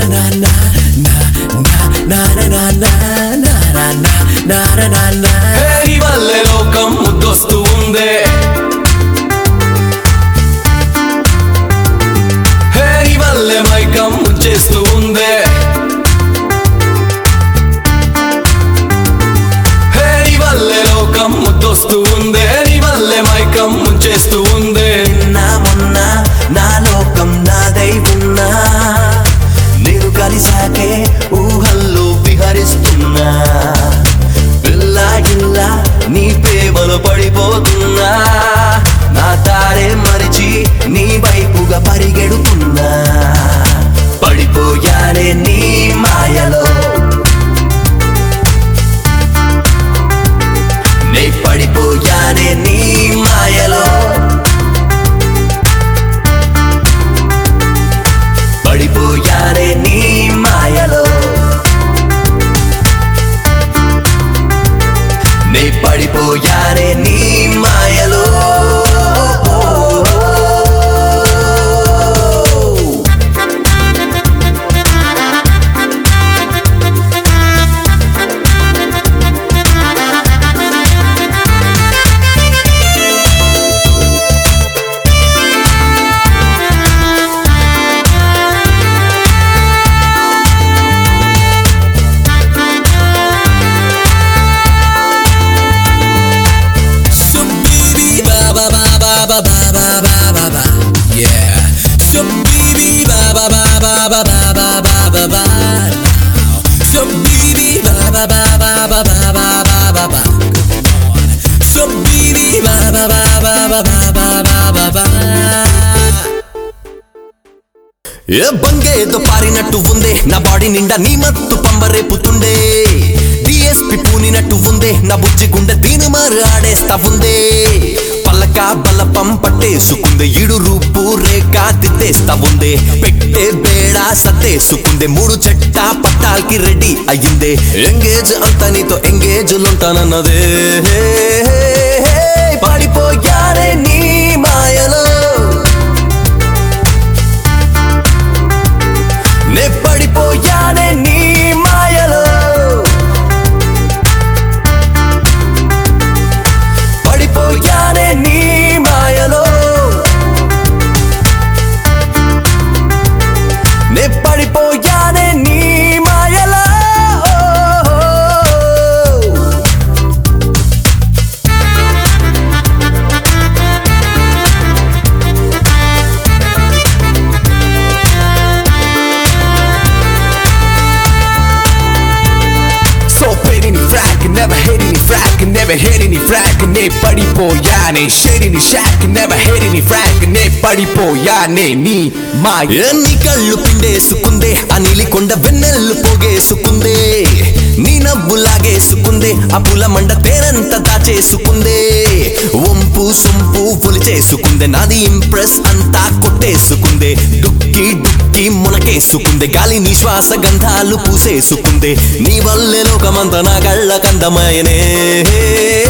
హే, నీ వల్లే లోకం ముద్దొస్తూ ఉందే హే, నీ వల్లే మైకం ముచ్చేస్తూ ఉందే హే, నీ వల్లే లోకం ముద్దొస్తూ ఉందే నీ వల్లే మైకం ముంచేస్తూ ఉందే నిన్న మొన్న నా లోకం నాదై ఉన్నా నేను కలిసాకే ఊహల్లో విహరిస్తున్నా పిల్ల గిల్ల నీ ప్రేమలో పడిపోతున్నా నా తారే మరిచి నీ వైపుగా పరిగెడుతున్నా పడిపోయానే నీ మాయలో నే పడిపోయానే నీ మాయలో పడిపోయానే నీ మాయలో నే పడిపోయానే నీ మాయలో So baby, ba ba ba ba ba ba ba ba ba ba. Yeah. So baby, ba ba ba ba ba ba ba ba ba ba. Now. So baby, ba ba ba ba ba ba ba ba ba ba. Come on. So baby, ba ba ba ba ba ba ba ba ba ba. ఏ బంగేదో పారినట్టు ఉందే నా body నిండా నీ మత్తు పంబరేపుతుండే DSP పూనినట్టు ఉందే నా బుజ్జి గుండె దీని మారు ఆడేస్తా ఉందే పల్లక బలపం పట్టేసుకుందే ఇడు రూపు రేఖ దిద్దేస్తా ఉందే పెట్టే బేడా సత్తేసుకుందే మూడు చెట్ట పట్టాల్కి రెడీ అయ్యిందే ఎంగేజ్ అంతా నీతో ఎంగేజ్ ఉంటానన్నదే పడిపోయారే నీ మాయలో నే పడిపోయానే నీ మాయలో పడిపోయానే నీ మాయలో నే పడిపోయానే నీ మాయలో So paid any frack, never hate any frack, never hate any frack, నే పడిపోయానే షేడ్ any shack, never hate any frack, నే పడిపోయానే నీ మా ఎన్ని కళ్ళు పిండేసుకుందే ఆ నీలికొండ వెన్నెల్లు పోగేసుకుందే నీ నవ్వు లాగేసుకుందే ఆ పూల మండ తేనంత దాచేసుకుందే వంపు సొంపు పులి చేసుకుందే నాది ఇంప్రెస్ అంతా కొట్టేసుకుందే డుక్కి డుక్కి మునకేసుకుందే గాలి నీ శ్వాస గంధాలు పూసేసుకుందే నీ వల్లే లోకమంతా నా కళ్ళ కందమాయనే